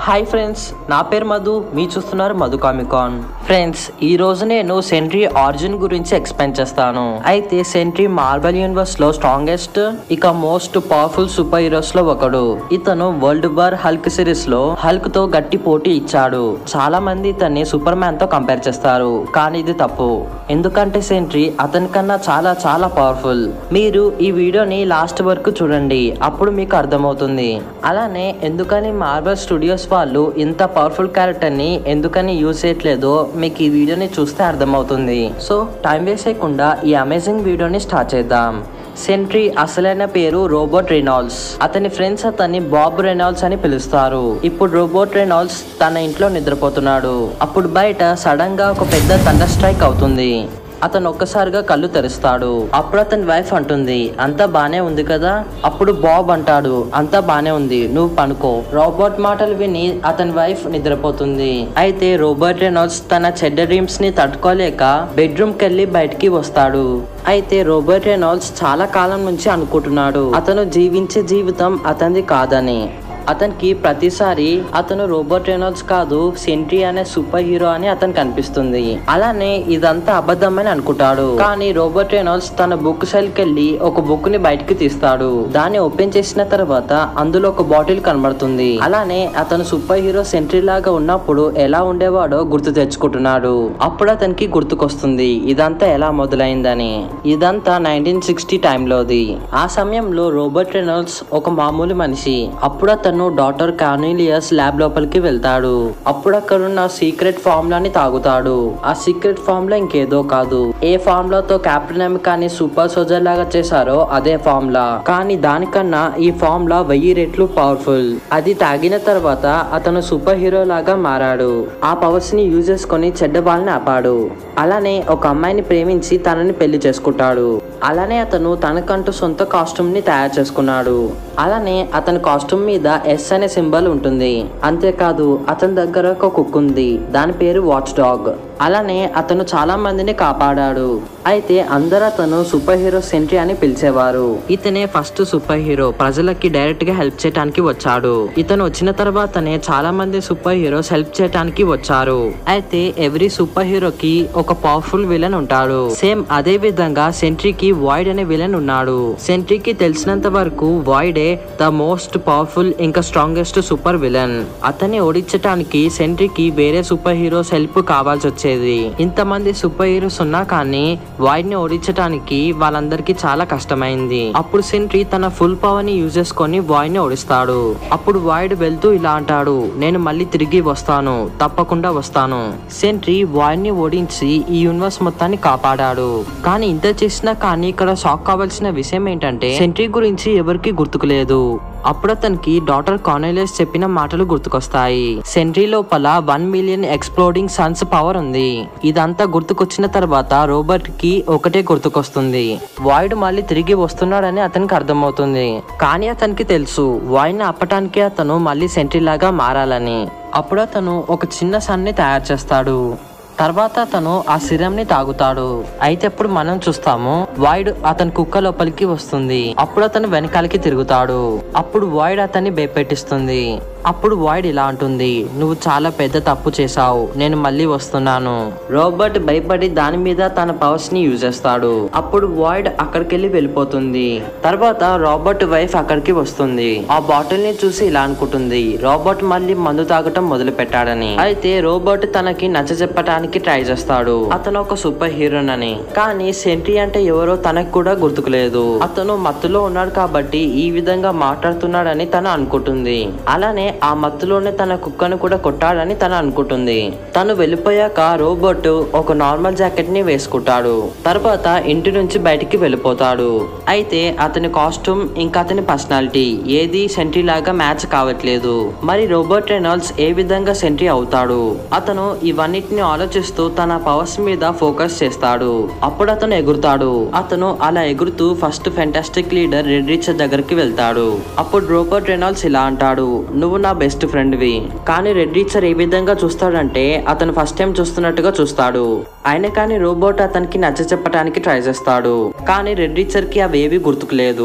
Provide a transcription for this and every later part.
Hi friends నా పేరు మధు మీ చూస్తున్నారు మధు కామికాన్ ఫ్రెండ్స్ ఈ రోజు నేను సెంట్రీ ఆరిజిన్ గురించి ఎక్స్ప్లెయిన్ చేస్తాను అయితే సెంట్రీ మార్బల్ యూనివర్స్ లో స్ట్రాంగెస్ట్ ఇక మోస్ట్ పవర్ఫుల్ సూపర్ హీరోస్ లో ఒకడు ఇతను వరల్డ్ వార్ హల్క్ సిరీస్ లో హల్క్ తో గట్టి పోటీ ఇచ్చాడు చాలా మంది ఇతన్ని సూపర్ మ్యాన్ తో కంపేర్ చేస్తారు కానీ ఇది తప్పు ఎందుకంటే సెంట్రీ అతని కన్నా చాలా చాలా పవర్ఫుల్ మీరు ఈ వీడియోని లాస్ట్ వరకు చూడండి అప్పుడు మీకు అర్థమవుతుంది అలానే ఎందుకని మార్బల్ స్టూడియోస్ వాళ్ళు ఇంత పవర్ఫుల్ క్యారెక్టర్ ని ఎందుకని యూజ్ చేయట్లేదో మీకు ఈ వీడియోని చూస్తే అర్థమవుతుంది సో టైం వేస్ట్ చేయకుండా ఈ అమేజింగ్ వీడియోని స్టార్ట్ చేద్దాం సెంట్రీ అసలైన పేరు రోబోట్ రెనాల్డ్స్ అతని ఫ్రెండ్స్ అతన్ని బాబ్ రెనాల్డ్స్ అని పిలుస్తారు ఇప్పుడు రోబోట్ రెనాల్డ్స్ తన ఇంట్లో నిద్రపోతున్నాడు అప్పుడు బయట సడన్ గా ఒక పెద్ద తండర్ స్ట్రైక్ అవుతుంది అతను ఒక్కసారిగా కళ్ళు తెరుస్తాడు అప్పుడు అతని వైఫ్ అంటుంది అంతా బానే ఉంది కదా అప్పుడు బాబ్ అంటాడు అంతా బానే ఉంది నువ్వు పనుకో రోబోట్ మాటలు విని అతని వైఫ్ నిద్రపోతుంది అయితే రోబోట్ రెనాల్డ్స్ తన చెడ్డ డ్రీమ్స్ ని తట్టుకోలేక బెడ్రూమ్ కెళ్ళి బయటికి వస్తాడు అయితే రోబోట్ రెనాల్డ్స్ చాలా కాలం నుంచి అనుకుంటున్నాడు అతను జీవించే జీవితం అతనిది కాదని అతనికి ప్రతిసారి అతను రోబోట్ రెనాల్డ్స్ కాదు సెంట్రీ అనే సూపర్ హీరో అని అతను కనిపిస్తుంది అలానే ఇదంతా అబద్ధమని అనుకుంటాడు కానీ రోబోట్ రెనాల్డ్స్ తన బుక్ సెల్ కెళ్ళి ఒక బుక్ ని బయటికి తీస్తాడు దాన్ని ఓపెన్ చేసిన తర్వాత అందులో ఒక బాటిల్ కనబడుతుంది అలానే అతను సూపర్ హీరో సెంట్రీ లాగా ఉన్నప్పుడు ఎలా ఉండేవాడో గుర్తు తెచ్చుకుంటున్నాడు అప్పుడు అతనికి గుర్తుకొస్తుంది ఇదంతా ఎలా మొదలైందని ఇదంతా నైన్టీన్ సిక్స్టీ టైంలోది ఆ సమయంలో రోబోట్ రెనాల్డ్స్ ఒక మామూలు మనిషి అప్పుడు అతను డాక్టర్ కార్నీలియస్ ల్యాబ్ లోపలికి వెళ్తాడు అప్పుడు అక్కడున్న సీక్రెట్ ఫార్ములాని తాగుతాడు ఆ సీక్రెట్ ఫార్ములా ఇంకేదో కాదు ఏ ఫార్ములాతో కెప్టెన్ అమెరికాని సూపర్ సోల్జర్ లాగా చేశారో అదే ఫార్ములా కానీ దానికన్నా ఈ ఫార్ములా వెయ్యి రెట్లు పవర్ఫుల్ అది తాగిన తర్వాత అతను సూపర్ హీరో లాగా మారాడు ఆ పవర్స్ ని యూజ్ చేసుకొని చెడ్డ వాళ్ళని ఆపాడు అలానే ఒక అమ్మాయిని ప్రేమించి తనని పెళ్లి చేసుకుంటాడు అలానే అతను తనకంటూ సొంత కాస్ట్యూమ్ ని తయారు చేసుకున్నాడు అలానే అతని కాస్ట్యూమ్ మీద ఎస్ అనే సింబల్ ఉంటుంది అంతేకాదు అతని దగ్గర ఒక కుక్ ఉంది దాని పేరు వాచ్ డాగ్ అలానే అతను చాలా మందిని కాపాడాడు అయితే అందరూ అతను సూపర్ హీరో సెంట్రీ అని పిలిచేవారు ఇతనే ఫస్ట్ సూపర్ హీరో ప్రజలకి డైరెక్ట్ గా హెల్ప్ చేయడానికి వచ్చాడు ఇతను వచ్చిన తర్వాతనే చాలా మంది సూపర్ హీరోస్ హెల్ప్ చేయడానికి వచ్చారు అయితే ఎవ్రీ సూపర్ హీరోకి ఒక పవర్ఫుల్ విలన్ ఉంటాడు సేమ్ అదే విధంగా సెంట్రీకి వాయిడ్ అనే విలన్ ఉన్నాడు సెంట్రీకి తెలిసినంత వరకు వాయిడే ద మోస్ట్ పవర్ఫుల్ ఇంకా స్ట్రాంగెస్ట్ సూపర్ విలన్ అతన్ని ఓడించడానికి సెంట్రీకి వేరే సూపర్ హీరోస్ హెల్ప్ కావాల్సి వచ్చేది ఇంతమంది సూపర్ హీరోస్ ఉన్నా కానీ వాయిడ్ ని ఓడించడానికి వాళ్ళందరికీ చాలా కష్టమైంది అప్పుడు సెంట్రీ తన ఫుల్ పవర్ ని యూజ్ చేసుకొని వాయిడ్ ని ఓడిస్తాడు అప్పుడు వాయిడ్ వెళ్తూ ఇలా అంటాడు నేను మళ్ళీ తిరిగి వస్తాను తప్పకుండా వస్తాను సెంట్రీ వాయిడ్ ని ఓడించి ఈ యూనివర్స్ మొత్తాన్ని కాపాడాడు కానీ ఇంత చేసినా కానీ ఇక్కడ షాక్ కావాల్సిన విషయం ఏంటంటే సెంట్రీ గురించి ఎవరికి గుర్తుకులేదు అప్పుడు అతనికి డాక్టర్ కానెలియస్ చెప్పిన మాటలు గుర్తుకొస్తాయి సెంట్రీ లోపల one million exploding suns power ఉంది ఇదంతా గుర్తుకొచ్చిన తర్వాత రోబర్ట్ కి ఒకటే గుర్తుకొస్తుంది వాయిడ్ మళ్ళీ తిరిగి వస్తున్నాడని అతనికి అర్థమవుతుంది కానీ అతనికి తెలుసు వాయిడ్ ని అప్పటానికి అతను మళ్ళీ సెంట్రీ లాగా మారాలని అప్పుడు అతను ఒక చిన్న సన్ని తయారు చేస్తాడు తర్వాత అతను ఆ సిరంని తాగుతాడు అయితే అప్పుడు మనం చూస్తాము వాయిడ్ అతని కుక్క లోపలికి వస్తుంది అప్పుడు అతను వెనకాలకి తిరుగుతాడు అప్పుడు వాయిడ్ అతన్ని భయపెట్టిస్తుంది అప్పుడు వాయిడ్ ఇలా అంటుంది నువ్వు చాలా పెద్ద తప్పు చేశావు నేను మళ్ళీ వస్తున్నాను రోబర్ట్ భయపడి దాని మీద తన పవర్స్ ని యూజ్ చేస్తాడు అప్పుడు వాయిడ్ అక్కడికి వెళ్ళి వెళ్ళిపోతుంది తర్వాత రాబర్ట్ వైఫ్ అక్కడికి వస్తుంది ఆ బాటిల్ ని చూసి ఇలా అనుకుంటుంది రాబర్ట్ మళ్ళీ మందు తాగటం మొదలు పెట్టాడని అయితే రోబర్ట్ తనకి నచ్చ చెప్పడానికి ట్రై చేస్తాడు అతను ఒక సూపర్ హీరోనని కానీ సెంట్రీ అంటే ఎవరో తనకు కూడా గుర్తుకులేదు అతను మత్తులో ఉన్నాడు కాబట్టి ఈ విధంగా మాట్లాడుతున్నాడని తను అనుకుంటుంది అలానే ఆ మత్తులోనే తన కుక్కను కూడా కొట్టాడని తను అనుకుంటుంది తను వెళ్ళిపోయాక రోబోట్ ఒక నార్మల్ జాకెట్ ని వేసుకుంటాడు తర్వాత ఇంటి నుంచి బయటికి వెళ్ళిపోతాడు అయితే అతని కాస్ట్యూమ్ ఇంకా అతని పర్సనాలిటీ ఏది సెంట్రీ లాగా మ్యాచ్ కావట్లేదు మరి రోబోట్ రెనాల్డ్స్ ఏ విధంగా సెంట్రీ అవుతాడు అతను ఇవన్నిటిని ఆలోచిస్తూ తన పవర్స్ మీద ఫోకస్ చేస్తాడు అప్పుడు అతను ఎగురుతాడు అతను అలా ఎగురుతూ first fantastic leader Reed Richards దగ్గరికి వెళ్తాడు అప్పుడు రోబోట్ రెనాల్డ్స్ ఇలా అంటాడు నువ్వు నా బెస్ట్ ఫ్రెండ్వి కానీ రెడ్ రీచర్ ఏ విధంగా చూస్తాడంటే అతను ఫస్ట్ టైం చూస్తున్నట్టుగా చూస్తాడు ఆయన కానీ రోబోట్ అతనికి నచ్చ చెప్పడానికి ట్రై చేస్తాడు కానీ రెడ్ రీచర్ కి అవేవి గుర్తుకు లేదు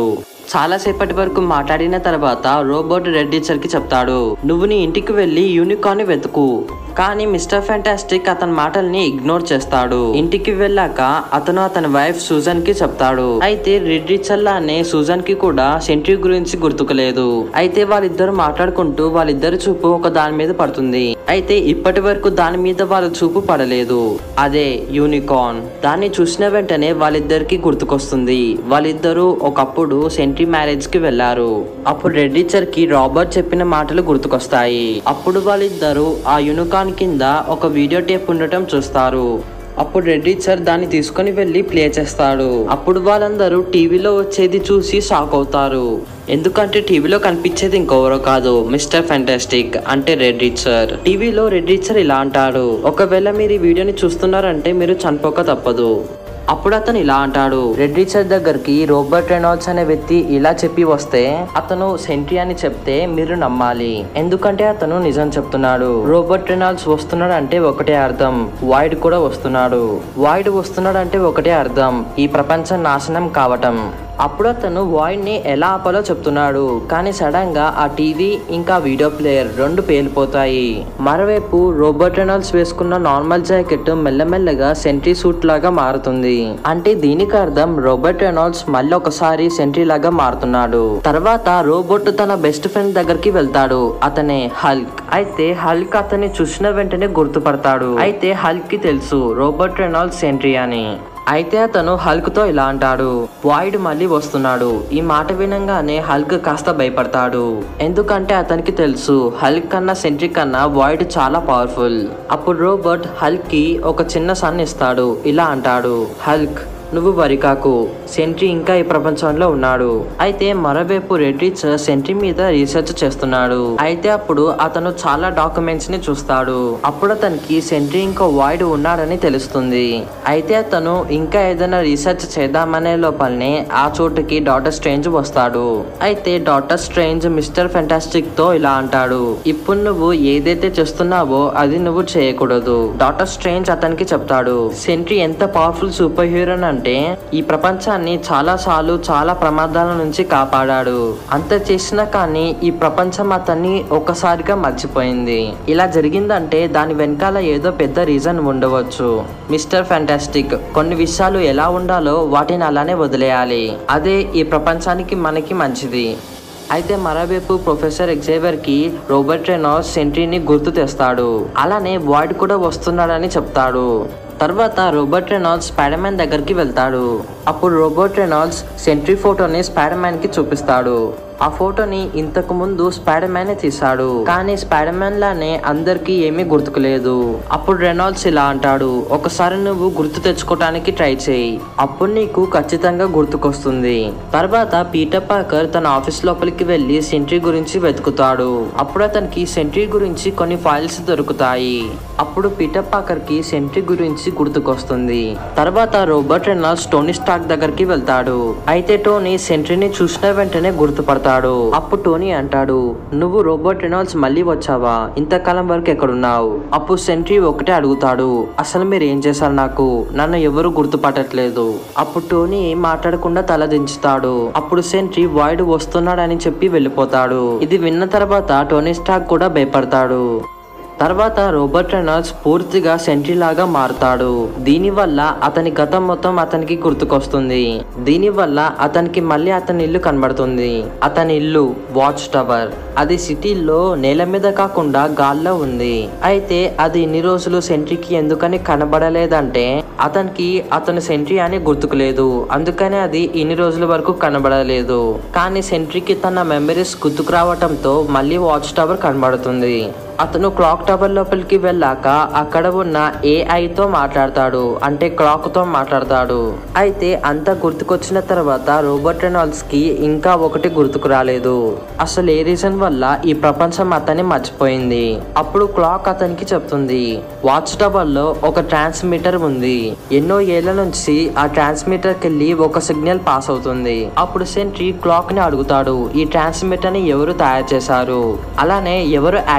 చాలా సేపటి వరకు మాట్లాడిన తర్వాత రోబోట్ రెడ్ టీచర్ కి చెప్తాడు నువ్వు నీ ఇంటికి వెళ్ళి యూనికాన్ ని వెతుకు కానీ మిస్టర్ ఫ్యాంటాస్టిక్ అతని మాటల్ని ఇగ్నోర్ చేస్తాడు ఇంటికి వెళ్ళాక అతను అతని వైఫ్ సూజన్ కి చెప్తాడు అయితే రెడ్ టీచర్ లానే సూజన్ కి కూడా సెంట్రీ గురించి గుర్తుకులేదు అయితే వాళ్ళిద్దరు మాట్లాడుకుంటూ వాళ్ళిద్దరి చూపు ఒక దాని మీద పడుతుంది అయితే ఇప్పటి వరకు దాని మీద వాళ్ళ చూపు పడలేదు అదే యూనికార్న్ దాన్ని చూసిన వెంటనే వాళ్ళిద్దరికి గుర్తుకొస్తుంది వాళ్ళిద్దరూ ఒకప్పుడు సెంట్రీ మ్యారేజ్ కి వెళ్లారు అప్పుడు రెడ్ టీచర్ కి రాబర్ట్ చెప్పిన మాటలు గుర్తుకొస్తాయి అప్పుడు వాళ్ళిద్దరూ ఆ యూనికార్న్ కింద ఒక వీడియో టేప్ ఉండటం చూస్తారు అప్పుడు రెడ్ టీచర్ దాన్ని తీసుకొని వెళ్ళి ప్లే చేస్తాడు అప్పుడు వాళ్ళందరూ టీవీలో వచ్చేది చూసి షాక్ అవుతారు ఎందుకంటే టీవీలో కనిపించేది ఇంకెవరో కాదు మిస్టర్ ఫ్యాంటాస్టిక్ అంటే రెడ్ టీచర్ టీవీలో రెడ్ టీచర్ ఇలా అంటాడు ఒకవేళ మీరు ఈ వీడియోని చూస్తున్నారంటే మీరు చనిపోక తప్పదు అప్పుడు అతను ఇలా అంటాడు రెడ్ రీచర్ దగ్గరికి రోబర్ట్ రెనాల్డ్స్ అనే వ్యక్తి ఇలా చెప్పి వస్తే అతను సెంట్రీ అని చెప్తే మీరు నమ్మాలి ఎందుకంటే అతను నిజం చెప్తున్నాడు రోబర్ట్ రెనాల్డ్స్ వస్తున్నాడు అంటే ఒకటే అర్థం వాయిడ్ కూడా వస్తున్నాడు వాయిడ్ వస్తున్నాడు అంటే ఒకటే అర్థం ఈ ప్రపంచం నాశనం కావటం అప్పుడు అతను వాయిడ్ ని ఎలా ఆపాలో చెప్తున్నాడు కానీ సడన్ గా ఆ టీవీ ఇంకా వీడియో ప్లేయర్ రెండు పేలిపోతాయి మరోవైపు రోబర్ట్ రెనాల్డ్స్ వేసుకున్న నార్మల్ జాకెట్ మెల్లమెల్లగా సెంట్రీ సూట్ లాగా మారుతుంది అంటే దీనికి అర్థం రోబర్ట్ రెనాల్డ్స్ మళ్ళీ ఒకసారి సెంట్రీ లాగా మారుతున్నాడు తర్వాత రోబోట్ తన బెస్ట్ ఫ్రెండ్ దగ్గరికి వెళ్తాడు అతనే హల్క్ అయితే హల్క్ అతన్ని చూసిన వెంటనే గుర్తుపడతాడు అయితే హల్క్ కి తెలుసు రోబర్ట్ రెనాల్డ్స్ సెంట్రీ అని అయితే అతను హల్క్ తో ఇలా అంటాడు వాయిడ్ మళ్ళీ వస్తున్నాడు ఈ మాట వినంగానే హల్క్ కాస్త భయపడతాడు ఎందుకంటే అతనికి తెలుసు హల్క్ కన్నా సెంట్రీ కన్నా వాయిడ్ చాలా పవర్ఫుల్ అప్పుడు రోబోట్ హల్క్ కి ఒక చిన్న సన్ ఇస్తాడు ఇలా అంటాడు హల్క్ నువ్వు వరికాకు సెంట్రీ ఇంకా ఈ ప్రపంచంలో ఉన్నాడు అయితే మరోవైపు రెడ్ టీచర్ సెంట్రీ మీద రీసెర్చ్ చేస్తున్నాడు అయితే అప్పుడు అతను చాలా డాక్యుమెంట్స్ ని చూస్తాడు అప్పుడు అతనికి సెంట్రీ ఇంకా వాయిడ్ ఉన్నాడని తెలుస్తుంది అయితే అతను ఇంకా ఏదైనా రీసెర్చ్ చేద్దామనే లోపలనే ఆ చోటుకి డాక్టర్ స్ట్రేంజ్ వస్తాడు అయితే డాక్టర్ స్ట్రేంజ్ మిస్టర్ ఫెంటాస్టిక్ తో ఇలా అంటాడు ఇప్పుడు నువ్వు ఏదైతే చేస్తున్నావో అది నువ్వు చేయకూడదు డాక్టర్ స్ట్రేంజ్ అతనికి చెప్తాడు సెంట్రీ ఎంత పవర్ఫుల్ సూపర్ హీరో అంటే ఈ ప్రపంచాన్ని చాలా సార్లు చాలా ప్రమాదాల నుంచి కాపాడాడు అంత చేసినా కానీ ఈ ప్రపంచం అతన్ని ఒక్కసారిగా మర్చిపోయింది ఇలా జరిగిందంటే దాని వెనకాల ఏదో పెద్ద రీజన్ ఉండవచ్చు మిస్టర్ ఫ్యాంటాస్టిక్ కొన్ని విషయాలు ఎలా ఉండాలో వాటిని అలానే వదిలేయాలి అదే ఈ ప్రపంచానికి మనకి మంచిది అయితే మరోవైపు ప్రొఫెసర్ ఎగ్జేవర్ కి రోబర్ట్ రెనాల్డ్స్ సెంట్రీని గుర్తు తెస్తాడు అలానే వాయిడ్ కూడా వస్తున్నాడని చెప్తాడు తర్వాత రోబర్ట్ రెనాల్డ్స్ స్పైడర్ మ్యాన్ దగ్గరికి వెళ్తాడు అప్పుడు రోబర్ట్ రెనాల్డ్స్ సెంట్రీ ఫోటోని స్పైడర్ మ్యాన్ కి చూపిస్తాడు ఆ ఫోటోని ఇంతకు ముందు స్పైడర్ మ్యాన్ తీశాడు కానీ స్పైడర్ మ్యాన్ లానే అందరికి ఏమీ గుర్తుకులేదు అప్పుడు రెనాల్డ్స్ ఇలా అంటాడు ఒకసారి నువ్వు గుర్తు తెచ్చుకోవటానికి ట్రై చేయి అప్పుడు నీకు ఖచ్చితంగా గుర్తుకొస్తుంది తర్వాత పీటర్ పాకర్ తన ఆఫీస్ లోపలికి వెళ్లి సెంట్రీ గురించి వెతుకుతాడు అప్పుడు అతనికి సెంట్రీ గురించి కొన్ని ఫైల్స్ దొరుకుతాయి అప్పుడు పీటర్ పాకర్ కి సెంట్రీ గురించి గుర్తుకొస్తుంది తర్వాత రోబర్ట్ రెనాల్డ్స్ టోనీ స్టాక్ దగ్గరికి వెళ్తాడు అయితే టోనీ సెంట్రీని చూసిన వెంటనే గుర్తుపడతాడు అప్పుడు టోనీ అంటాడు నువ్వు రోబోట్ రెనాల్డ్స్ మళ్ళీ వచ్చావా ఇంతకాలం వరకు ఎక్కడున్నావు అప్పుడు సెంట్రీ ఒకటే అడుగుతాడు అసలు మీరు ఏం చేశారు నాకు నన్ను ఎవరు గుర్తుపట్టట్లేదు అప్పుడు టోనీ ఏం మాట్లాడకుండా తల దించుతాడు అప్పుడు సెంట్రీ వాయిడ్ వస్తున్నాడని చెప్పి వెళ్ళిపోతాడు ఇది విన్న తర్వాత టోనీ స్టాక్ కూడా భయపడతాడు తర్వాత రోబర్ట్ రెనాల్డ్స్ పూర్తిగా సెంట్రీ లాగా మారుతాడు దీనివల్ల అతని గతం మొత్తం అతనికి గుర్తుకొస్తుంది దీనివల్ల అతనికి మళ్ళీ అతని ఇల్లు కనబడుతుంది అతని ఇల్లు వాచ్ టవర్ అది సిటీలో నేల మీద కాకుండా గాల్లో ఉంది అయితే అది ఇన్ని రోజులు సెంట్రీకి ఎందుకని కనబడలేదంటే అతనికి అతను సెంట్రీ అని గుర్తుకులేదు అందుకనే అది ఇన్ని రోజుల వరకు కనబడలేదు కానీ సెంట్రీకి తన మెమరీస్ గుర్తుకు రావటంతో మళ్ళీ వాచ్ టవర్ కనబడుతుంది అతను క్లాక్ టవర్ లోపలికి వెళ్ళాక అక్కడ ఉన్న ఏఐతో మాట్లాడతాడు అంటే క్లాక్ తో మాట్లాడతాడు అయితే అంతా గుర్తుకొచ్చిన తర్వాత రోబర్ట్ రెనాల్డ్స్ కి ఇంకా ఒకటి గుర్తుకు రాలేదు అసలు ఏ రీజన్ వల్ల ఈ ప్రపంచం అతన్ని మర్చిపోయింది అప్పుడు క్లాక్ అతనికి చెప్తుంది వాచ్ టవర్ లో ఒక ట్రాన్స్మిటర్ ఉంది ఎన్నో ఏళ్ల నుంచి ఆ ట్రాన్స్మిటర్ కెళ్ళి ఒక సిగ్నల్ పాస్ అవుతుంది అప్పుడు సెంట్రీ క్లాక్ ని అడుగుతాడు ఈ ట్రాన్స్మిటర్ ని ఎవరు తయారు చేశారు అలానే ఎవరు యాక్టివేట్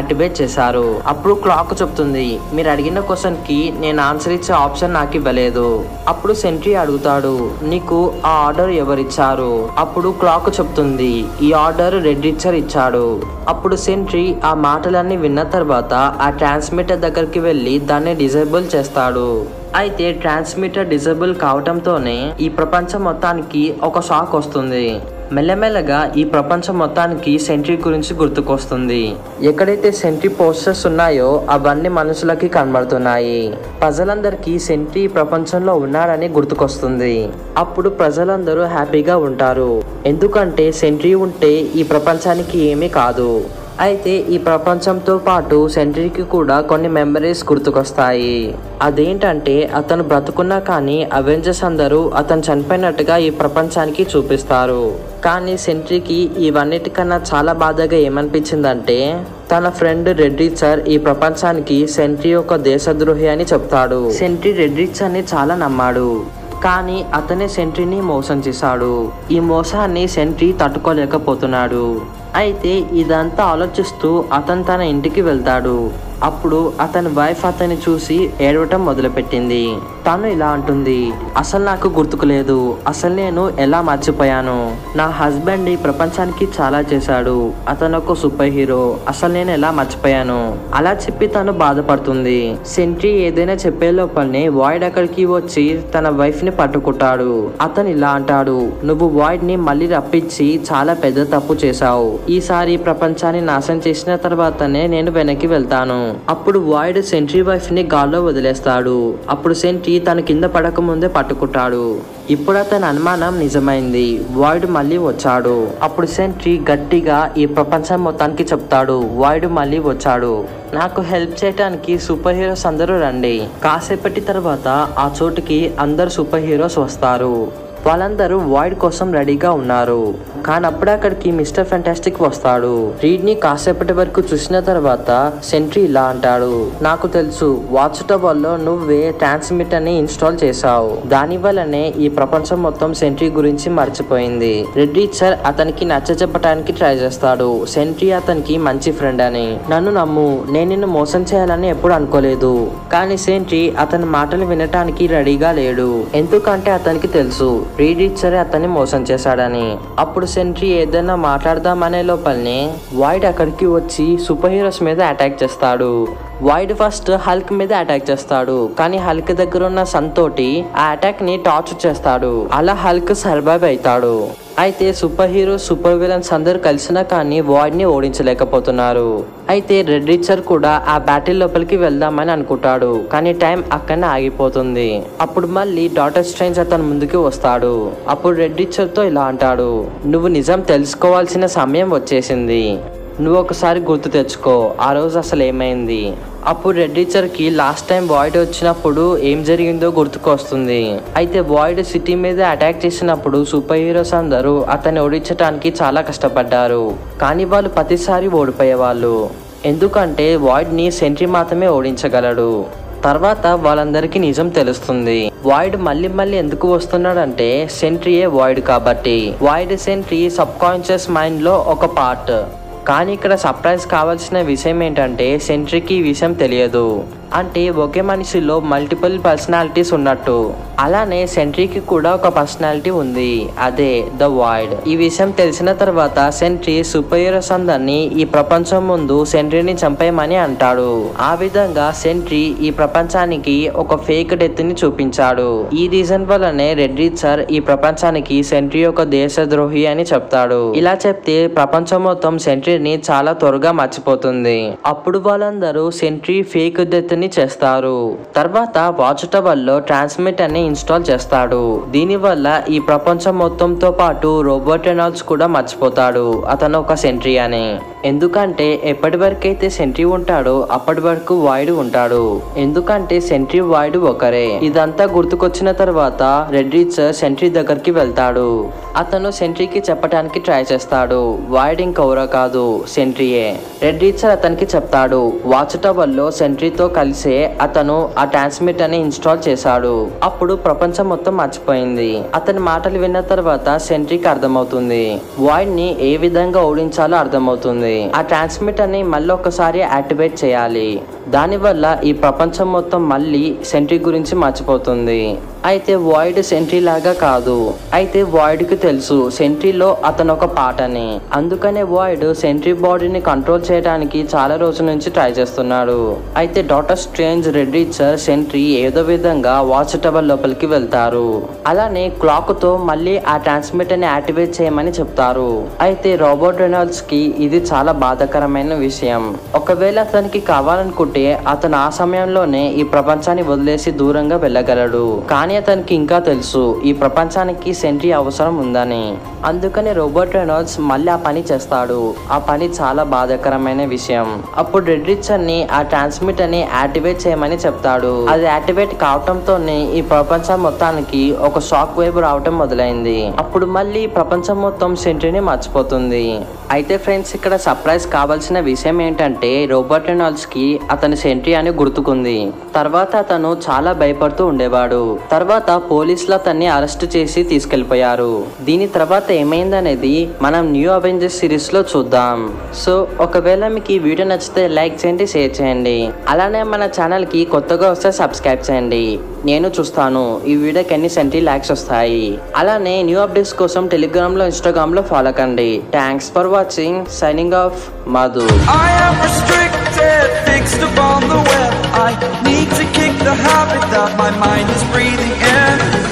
చేశారు అప్పుడు క్లాక్ చెప్తుంది మీరు అడిగిన క్వశ్చన్ కి నేను ఆన్సర్ ఇచ్చే ఆప్షన్ నాకు ఇవ్వలేదు అప్పుడు సెంట్రీ అడుగుతాడు నీకు ఆ ఆర్డర్ ఎవరిచ్చారు అప్పుడు క్లాక్ చెప్తుంది ఈ ఆర్డర్ రెడ్ రిచర్ ఇచ్చాడు అప్పుడు సెంట్రీ ఆ మాటలన్నీ విన్న తర్వాత ఆ ట్రాన్స్మిటర్ దగ్గరికి వెళ్ళి దాన్ని డిజేబుల్ చేస్తాడు అయితే ట్రాన్స్మిటర్ డిజేబుల్ కావటంతోనే ఈ ప్రపంచం మొత్తానికి ఒక షాక్ వస్తుంది మెల్లమెల్లగా ఈ ప్రపంచం మొత్తానికి సెంట్రీ గురించి గుర్తుకొస్తుంది ఎక్కడైతే సెంట్రీ పోస్టర్స్ ఉన్నాయో అవన్నీ మనుషులకి కనబడుతున్నాయి ప్రజలందరికీ సెంట్రీ ఈ ప్రపంచంలో ఉన్నారని గుర్తుకొస్తుంది అప్పుడు ప్రజలందరూ హ్యాపీగా ఉంటారు ఎందుకంటే సెంట్రీ ఉంటే ఈ ప్రపంచానికి ఏమీ కాదు అయితే ఈ ప్రపంచంతో పాటు సెంట్రీకి కూడా కొన్ని మెమరీస్ గుర్తుకొస్తాయి అదేంటంటే అతను బ్రతుకున్నా కానీ అవెంజర్స్ అందరూ అతను చనిపోయినట్టుగా ఈ ప్రపంచానికి చూపిస్తారు కానీ సెంట్రీకి ఇవన్నిటికన్నా చాలా బాధగా ఏమనిపించిందంటే తన ఫ్రెండ్ రెడ్ రిచర్ ఈ ప్రపంచానికి సెంట్రీ ఒక దేశద్రోహి అని చెప్తాడు సెంట్రీ రెడ్ రిచర్ ని చాలా నమ్మాడు కానీ అతనే సెంట్రీని మోసం చేశాడు ఈ మోసాన్ని సెంట్రీ తట్టుకోలేకపోతున్నాడు అయితే ఇదంతా ఆలోచిస్తూ అతను తన ఇంటికి వెళ్తాడు అప్పుడు అతని వైఫ్ అతన్ని చూసి ఏడవటం మొదలుపెట్టింది తను ఇలా అంటుంది అసలు నాకు గుర్తుకులేదు అసలు నేను ఎలా మర్చిపోయాను నా హస్బెండ్ ఈ ప్రపంచానికి చాలా చేశాడు అతను ఒక సూపర్ హీరో అసలు నేను ఎలా మర్చిపోయాను అలా చెప్పి తను బాధపడుతుంది సెంట్రీ ఏదైనా చెప్పే లోపలనే వాయిడ్ అక్కడికి వచ్చి తన వైఫ్ ని పట్టుకుంటాడు అతను ఇలా అంటాడు నువ్వు వాయిడ్ ని మళ్ళీ రప్పించి చాలా పెద్ద తప్పు చేశావు ఈసారి ఈ ప్రపంచాన్ని నాశనం చేసిన తర్వాతనే నేను వెనక్కి వెళ్తాను అప్పుడు వాయిడ్ సెంట్రీ వైఫ్ ని గాల్లో వదిలేస్తాడు అప్పుడు సెంట్రీ తన కింద పడక ముందే పట్టుకుంటాడు ఇప్పుడు అతని అనుమానం నిజమైంది వాయిడ్ మళ్ళీ వచ్చాడు అప్పుడు సెంట్రీ గట్టిగా ఈ ప్రపంచం మొత్తానికి చెప్తాడు వాయిడ్ మళ్ళీ వచ్చాడు నాకు హెల్ప్ చేయడానికి సూపర్ హీరోస్ అందరూ రండి కాసేపటి తర్వాత ఆ చోటుకి అందరు సూపర్ హీరోస్ వస్తారు వాళ్ళందరూ వాయిడ్ కోసం రెడీగా ఉన్నారు కానీ అప్పుడే అక్కడికి మిస్టర్ ఫెంటాస్టిక్ వస్తాడు రీడ్ ని కాసేపటి వరకు చూసిన తర్వాత సెంట్రీ ఇలా అంటాడు నాకు తెలుసు వాచ్ టవర్ లో నువ్వే ట్రాన్స్మిటర్ ని ఇన్స్టాల్ చేశావు దాని వల్లనే ఈ ప్రపంచం మొత్తం సెంట్రీ గురించి మర్చిపోయింది రెడ్ రీచర్ అతనికి నచ్చ చెప్పడానికి ట్రై చేస్తాడు సెంట్రీ అతనికి మంచి ఫ్రెండ్ అని నన్ను నమ్ము నేను నిన్ను మోసం చేయాలని ఎప్పుడు అనుకోలేదు కానీ సెంట్రీ అతని మాటలు వినటానికి రెడీగా లేడు ఎందుకంటే అతనికి తెలుసు రీడ్ రీచర్ అతన్ని మోసం చేశాడని అప్పుడు సెంట్రీ ఏదైనా మాట్లాడదామనే లోపలనే వైడ్ అక్కడికి వచ్చి సూపర్ హీరోస్ మీద అటాక్ చేస్తాడు వైడ్ ఫస్ట్ హల్క్ మీద అటాక్ చేస్తాడు కానీ హల్క్ దగ్గర ఉన్న సంతోటి ఆ అటాక్ ని టార్చర్ చేస్తాడు అలా హల్క్ సర్వైవ్ అవుతాడు అయితే సూపర్ హీరో సూపర్ విలన్స్ అందరూ కలిసినా కానీ వాయిడ్ ని ఓడించలేకపోతున్నారు అయితే రెడ్ రిచర్ కూడా ఆ బ్యాటిల్ లోపలికి వెళ్దామని అనుకుంటాడు కానీ టైం అక్కడనే ఆగిపోతుంది అప్పుడు మళ్ళీ డాటర్ స్ట్రేంజ్ అతని ముందుకి వస్తాడు అప్పుడు రెడ్ రిచర్ తో ఇలా అంటాడు నువ్వు నిజం తెలుసుకోవాల్సిన సమయం వచ్చేసింది నువ్వు ఒకసారి గుర్తు తెచ్చుకో ఆ రోజు అసలు ఏమైంది అప్పుడు రెడ్ కి లాస్ట్ టైం వాయిడ్ వచ్చినప్పుడు ఏం జరిగిందో గుర్తుకొస్తుంది అయితే వాయిడ్ సిటీ మీద అటాక్ చేసినప్పుడు సూపర్ హీరోస్ అందరూ అతన్ని ఓడించడానికి చాలా కష్టపడ్డారు కానీ వాళ్ళు ప్రతిసారి ఓడిపోయేవాళ్ళు ఎందుకంటే వాయిడ్ ని సెంట్రీ మాత్రమే ఓడించగలడు తర్వాత వాళ్ళందరికీ నిజం తెలుస్తుంది వాయిడ్ మళ్ళీ మళ్ళీ ఎందుకు వస్తున్నాడంటే సెంట్రీయే వాయిడ్ కాబట్టి Void Sentry subconscious mind లో ఒక పార్ట్ కానీ ఇక్కడ సర్ప్రైజ్ కావాల్సిన విషయం ఏంటంటే సెంట్రీకి ఈ విషయం తెలియదు అంటే ఒకే మనిషిలో మల్టిపుల్ పర్సనాలిటీస్ ఉన్నట్టు అలానే సెంట్రీకి కూడా ఒక పర్సనాలిటీ ఉంది అదే ద వాయిడ్ ఈ విషయం తెలిసిన తర్వాత సెంట్రీ సూపర్ హీరోస్ అందరినీ ఈ ప్రపంచం ముందు సెంట్రీని చంపేయమని అంటాడు ఆ విధంగా సెంట్రీ ఈ ప్రపంచానికి ఒక ఫేక్ డెత్ ని చూపించాడు ఈ రీజన్ వల్లనే రెడ్ రీచర్ ఈ ప్రపంచానికి సెంట్రీ ఒక దేశద్రోహి అని చెప్తాడు ఇలా చెప్తే ప్రపంచం మొత్తం సెంట్రీని చాలా త్వరగా మర్చిపోతుంది అప్పుడు వాళ్ళందరూ సెంట్రీ ఫేక్ డెత్ ని చేస్తారు తర్వాత వాచ్ టవర్ లో ట్రాన్స్మిటర్ ని ఇన్స్టాల్ చేస్తాడు దీని వల్ల ఈ ప్రపంచం మొత్తంతో పాటు రోబోట్ రెనాల్డ్స్ కూడా మర్చిపోతాడు అతను ఒక సెంట్రీ అని ఎందుకంటే ఎప్పటి వరకైతే సెంట్రీ ఉంటాడో అప్పటి వరకు వాయిడ్ ఉంటాడు ఎందుకంటే సెంట్రీ వాయిడ్ ఒకరే ఇదంతా గుర్తుకొచ్చిన తర్వాత రెడ్ రీచర్ సెంట్రీ దగ్గరికి వెళ్తాడు అతను సెంట్రీకి చెప్పడానికి ట్రై చేస్తాడు వాయిడ్ ఇంకెవరో కాదు సెంట్రీయే రెడ్ రీచర్ అతనికి చెప్తాడు వాచ్ టవర్ లో సెంట్రీతో కలిసి కలిసే అతను ఆ ట్రాన్స్మిటర్ ని ఇన్స్టాల్ చేశాడు అప్పుడు ప్రపంచం మొత్తం మర్చిపోయింది అతని మాటలు విన్న తర్వాత సెంట్రీకి అర్థమవుతుంది వాయిడ్ ని ఏ విధంగా ఓడించాలో అర్థమవుతుంది ఆ ట్రాన్స్మిటర్ ని మళ్ళీ ఒక్కసారి యాక్టివేట్ చేయాలి దానివల్ల ఈ ప్రపంచం మొత్తం మళ్ళీ సెంట్రీ గురించి మర్చిపోతుంది అయితే వాయిడ్ సెంట్రీ లాగా కాదు అయితే వాయిడ్ కి తెలుసు సెంట్రీలో అతను ఒక పాటని అందుకనే వాయిడ్ సెంట్రీ బాడీని కంట్రోల్ చేయడానికి చాలా రోజుల నుంచి ట్రై చేస్తున్నాడు అయితే Doctor Strange Reed Richards Sentry ఏదో విధంగా వాచ్ టవర్ లోపలికి వెళ్తారు అలానే క్లాక్ తో మళ్ళీ ఆ ట్రాన్స్మిటర్ ని యాక్టివేట్ చేయమని చెప్తారు అయితే రోబోట్ రెనాల్డ్స్ కి ఇది చాలా బాధాకరమైన విషయం ఒకవేళ అతనికి కావాలనుకుంటే అతను ఆ సమయంలోనే ఈ ప్రపంచాన్ని వదిలేసి దూరంగా వెళ్ళగలడు కానీ అతనికి ఇంకా తెలుసు ఈ ప్రపంచానికి సెంట్రీ అవసరం ఉందని అందుకని రోబోట్ రెనాల్డ్స్ మళ్ళీ ఆ పని చేస్తాడు ఆ పని చాలా బాధాకరమైన విషయం అప్పుడు రెడ్ రిచర్ ని ఆ ట్రాన్స్మిటర్ ని యాక్టివేట్ చేయమని చెప్తాడు అది యాక్టివేట్ కావటంతోనే ఈ ప్రపంచం మొత్తానికి ఒక షాక్ వేవ్ రావటం మొదలైంది అప్పుడు మళ్ళీ ప్రపంచం మొత్తం సెంట్రీని మర్చిపోతుంది అయితే ఫ్రెండ్స్ ఇక్కడ సర్ప్రైజ్ కావాల్సిన విషయం ఏంటంటే రోబోట్ రెనాల్డ్స్ కి అతని సెంట్రీ అని గుర్తుకుంది తర్వాత అతను చాలా భయపడుతూ ఉండేవాడు తర్వాత పోలీసులు అతన్ని అరెస్ట్ చేసి తీసుకెళ్లిపోయారు దీని తర్వాత ఏమైందనేది మనం న్యూ అవెంజర్స్ సిరీస్ లో చూద్దాం సో ఒకవేళ మీకు ఈ వీడియో నచ్చితే లైక్ చేయండి షేర్ చేయండి అలానే మన ఛానల్ కి కొత్తగా వస్తే సబ్స్క్రైబ్ చేయండి నేను చూస్తాను ఈ వీడియోకి ఎన్ని సెంటీ ల్యాక్స్ వస్తాయి అలానే న్యూ అప్డేట్స్ కోసం టెలిగ్రామ్ లో ఇన్స్టాగ్రామ్ లో ఫాలో కండి thanks for watching signing off Madhu I am restricted, fixed upon the web. I need to kick the habit that my mind is breathing in.